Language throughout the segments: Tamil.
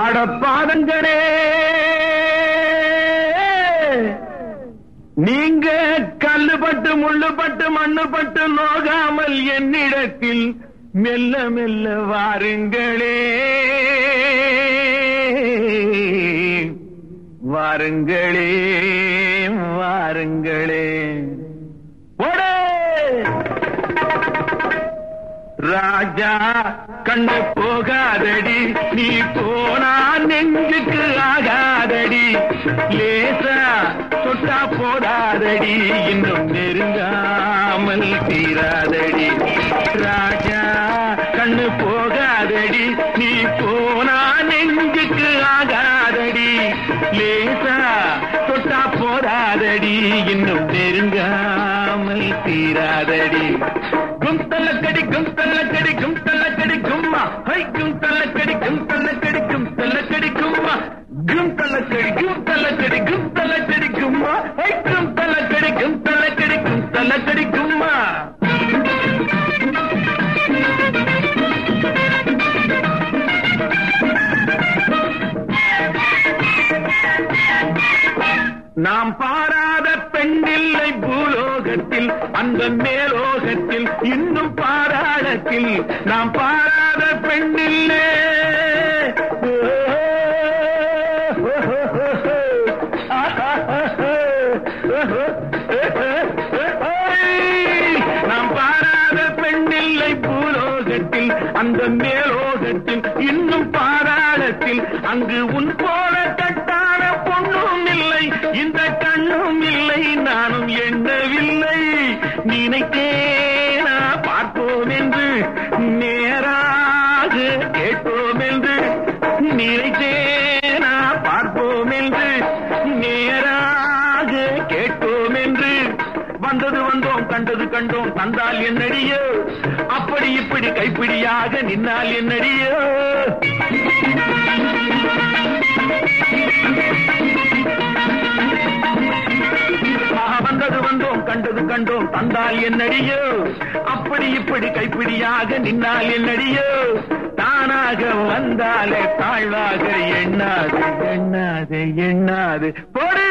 அடப்பாதங்களே நீங்க கல்லுபட்டு முள்ளுபட்டு மண்ணுபட்டு நோகாமல் என்னிடத்தில் மெல்ல மெல்ல வாருங்களே வாருங்களே வாருங்களே போடே ராஜா கண்ணு போகாதடி நீ போனா நெஞ்சுக்கு ஆகாதடி லேசா தொட்டா போடாதடி இன்னும் நெருங்காமல் தீராதடி ராஜா கண்ணு போகாதடி நீ போனா நெஞ்சுக்கு ஆகாதடி லேசா தொட்டா போடாதடி இன்னும் நெருங்காமல் தீராதடி கும் தள்ளக்கடி கும் தள்ளக்கடி கும் தள்ளக்கடி கும்மா ஹை கும் தள்ளக்கடி கும் தள்ளக்கடி கும் தள்ளக்கடி கும்மா கும் தள்ளக்கடி கும் தள்ளக்கடி கும் தள்ளக்கடி கும்மா ஹை கும் தள்ளக்கடி கும் தள்ளக்கடி கும் தள்ளக்கடி கும்மா நாம் பாராத பெண்ணில்லை பூலோகத்தில் அந்த மேலோகத்தில் இன்னும் பாராளத்தில் நாம் பாராத பெண்ணில்லை நாம் பாராத பெண்ணில்லை பூலோகத்தில் அந்த மேலோகத்தில் இன்னும் பாராளத்தில் அங்கு உன் போல கட்டான பொண்ணும் இல்லை இந்த கண்ணும் இல்லை நானும் எண்ணவில்லை நினைத்தேனா பார்ப்போம் என்று நேராக கேட்போம் என்று நினைத்தேனா பார்ப்போம் என்று நேராக கேட்போம் என்று வந்தது வந்தோம் கண்டது கண்டோம் தந்தால் என்னடியோ அப்படி இப்படி கைப்பிடியாக நின்னால் என்னடியோ ஆஹா, வந்தது வந்தோம் கண்டது கண்டோம் தந்தால் என்னடியோ அப்படி இப்படி கைப்பிடியாக நின்னால் என்னடியோ தானாக வந்தாலே தாழ்வாக எண்ணாது எண்ணாது எண்ணாது போடு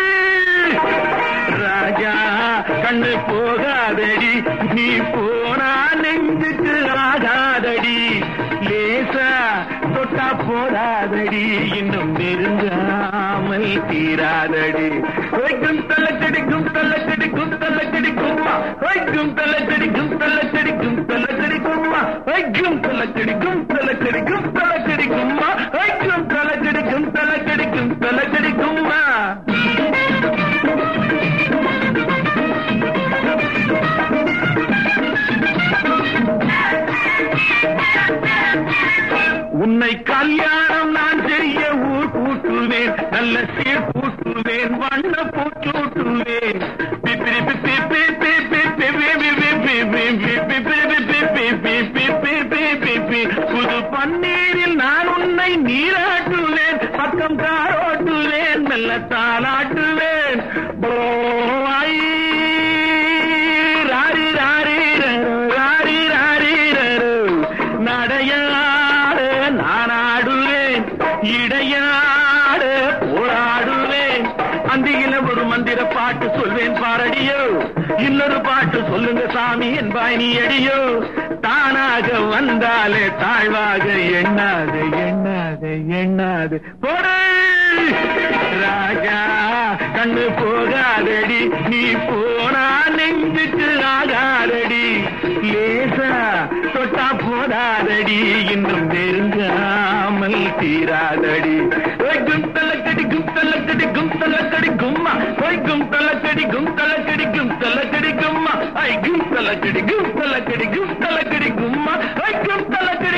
ராஜா கண்ணு போகாதடி நீ போனா நெஞ்சுக்கு ஆகாதடி லேசா தொட்டா போடாதடி இன்னும் நெருங்காமல் தீராதடி வைக்கும் தள்ளச்சடி கும் தள்ளச்சடி கும் தள்ளச்சடி கும்மா வைக்கும் தள்ளச்சடி கும் தள்ளச்சடி கும் தள்ளச்சடி கும்மா வைக்கும் தள்ளச்சடி கும் தள்ளச்சடி கும் தள்ளச்சடி கும்மா வைக்கும் தள்ளச்சடி கும் தள்ளச்சடி கும் தள்ளச்சடி கும்மா உன்னை கல்யாணம் நான் செய்ய ஊர் கூட்டுவேன் நல்ல சீர் கூட்டுவேன் வண்ண பூச்சூட்டுவேன் பிப்பிரி பிப்பி பிப்பி பிப்பி பிப்பி பிப்பி பிப்பி பிப்பி பிப்பி பிப்பி புது பன்னீரில் நான் உன்னை நீராட்டுவேன் பக்கம் காரோட்டுவேன் மெல்ல தாளாட்டுவேன் போய் ராரி ராரி ரரு, ராரி ராரி ரரு. நடையாட நான் ஆடுவேன் இடையாட போராடுவேன் அந்தியில ஒரு மந்திர பாட்டு சொல்வேன் பாரடியோ இன்னொரு பாட்டு சொல்லுங்க சாமி என்பாய் நீ அடியோ தானாக வந்தாலே தாழ்வாக எண்ணாது எண்ணாது எண்ணாது போடு ராஜா கண்ணு போகாதடி நீ போனா நெஞ்சுக்கு ஆகாதடி லேசா தொட்டா போதாதடி இன்னும் நெருங்காமல் தீராதடி ஓய் கும் தலக்கடி கும் தலக்கடி கும் தலக்கடி கும்மா ஓய் கும் தலக்கடி கும் தலக்கடி கும் தலக்கடி கும்மா ஐ கும் தலக்கடி கும் தலக்கடி கும் தலக்கடி கும்மா ஐ கும் தலக்கடி